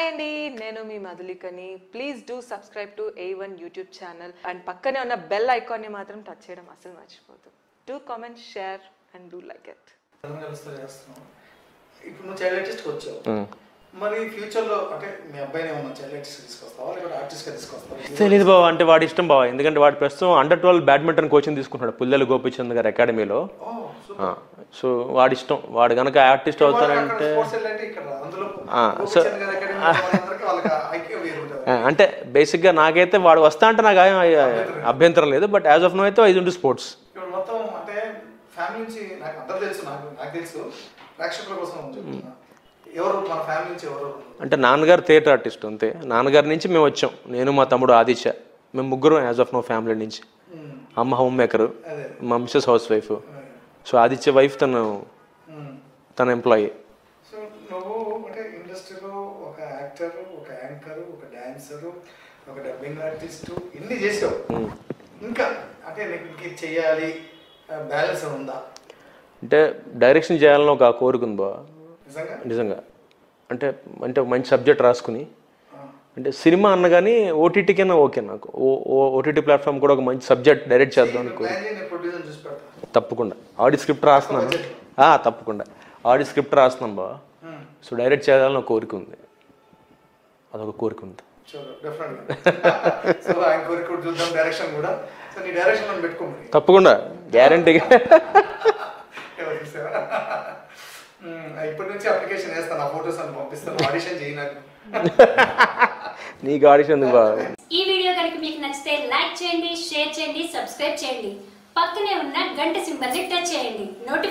Hi అండి నేను మీ మధులికని please do subscribe to a one YouTube channel and పక్కనే ఉన్న బెల్ ఐకాన్ని మాత్రం టచ్ చేయడం అసలు మర్చిపోదు do comment share and do like it అందరం కలుస్తూ చేస్తున్నాం ఇప్పుడు నువ్వు చైల్డ్ ఆర్టిస్ట్కి వచ్చావు మరి ఫ్యూచర్లో అంటే మీ అబ్బాయిని ఏమన్నా చైల్డ్ ఆర్టిస్ట్ తీసుకొస్తావా లేకపోతే ఆర్టిస్ట్గా తీసుకొస్తావా తెలియదు బావ అంటే వాడి ఇష్టం బావ ఎందుకంటే వాడు ప్రస్తుతం అండర్ ట్వెల్వ్ బ్యాడ్మింటన్ కోచింగ్ తీసుకుంటున్నాడు పుల్లెలు గోపిచంద్ గారి అకాడమీలో ఓ ఆ, సో వాడి ఇష్టం వాడు కనుక ఆర్టిస్ట్ అవుతానంటే స్పోర్ట్స్ వెళ్ళంటే ఇక్కడ అందులో ఆ, సో- గోపిచంద్ గారి academy వాళ్ళందరికీ వాళ్ళకి ఐక్యం వేరు ఉంటుంది ఆ, అంటే బేసిక్గా నాకైతే వాడు వస్తా అంటే నాకు ఏం అభ్యంతరం లేదు బట్ యాజ్ ఆఫ్ నో అయితే ఐదు ఉంటు స్పోర్ట్స్ ఇప్పుడు మొత్తం అంటే ఫ్యామిలీ నుంచి నాకు అందరూ తెలుసు నాకు నాకు తెలుసు ప్రేక్షకుల కోసం చెప్తున్నా ఎవరు మన ఫ్యామిలీ నుంచి ఎవరు అంటే నాన్నగారు థియేటర్ ఆర్టిస్ట్ అంతే నాన్నగారి నుంచి మేము వచ్చాం నేను మా తమ్ముడు ఆదిత్య మేము ముగ్గురు యాజ్ ఆఫ్ నో ఫ్యామిలీ నుంచి మ్మ్. అమ్మ హోమ్ మేకర్ అదే మా mrs house wife so Aditya wife తను మ్మ్. తన ఎంప్లాయీ సో నువ్వు అంటే ఇండస్ట్రీలో ఒక యాక్టర్ ఒక యాంకర్ ఒక డాన్సర్ ఒక డబ్బింగ్ ఆర్టిస్ట్ ఇన్ని చేసావు ఇంకా అంటే నీకు ఇంక ఇది చెయ్యాలి బ్యాలెన్స్ ఉందా అంటే డైరెక్షన్ చేయాలని ఒక కోరిక ఉంది బావ నిజంగా నిజంగా అంటే అంటే మంచి సబ్జెక్ట్ రాసుకుని అంటే సినిమా అన్నగాని ఓటీటీకైనా ఓకే నాకు ఓటీటీ ప్లాట్ఫామ్ కూడా ఒక మంచి సబ్జెక్ట్ డైరెక్ట్ చేద్దాం అనుకో ప్లాన్ చేయి నేను ప్రొడ్యూసర్ చూసి పెడతా తప్పకుండా ఆడి స్క్రిప్ట్ రాస్తున్నాను ఆ, తప్పకుండా ఆడి స్క్రిప్ట్ రాస్తున్నాను బా మ్మ్. సో డైరెక్ట్ చేయాలని ఒక కోరిక ఉంది అదొక కోరిక ఉంది చూడు డెఫినెట్గా సో ఆయన కోరిక కూడా చూద్దాం డైరెక్షన్ కూడా సో నీ డైరెక్షన్ మనం పెట్టుకోమని తప్పకుండా గ్యారంటీగా ఎవరు చూసావా? మ్మ్. ఇప్పటి నుంచి అప్లికేషన్ వేస్తాను ఆ ఫొటోస్ అని పంపిస్తాను ఆడిషన్ చేయి నాకు నీకు ఆడిషన్ ఎందుకు బా ఈ వీడియో కనుక మీకు నచ్చితే లైక్ చేయండి షేర్ చేయండి సబ్స్క్రైబ్ చేయండి పక్కనే ఉన్న గంట సింబల్ని టచ్ చేయండి నోటి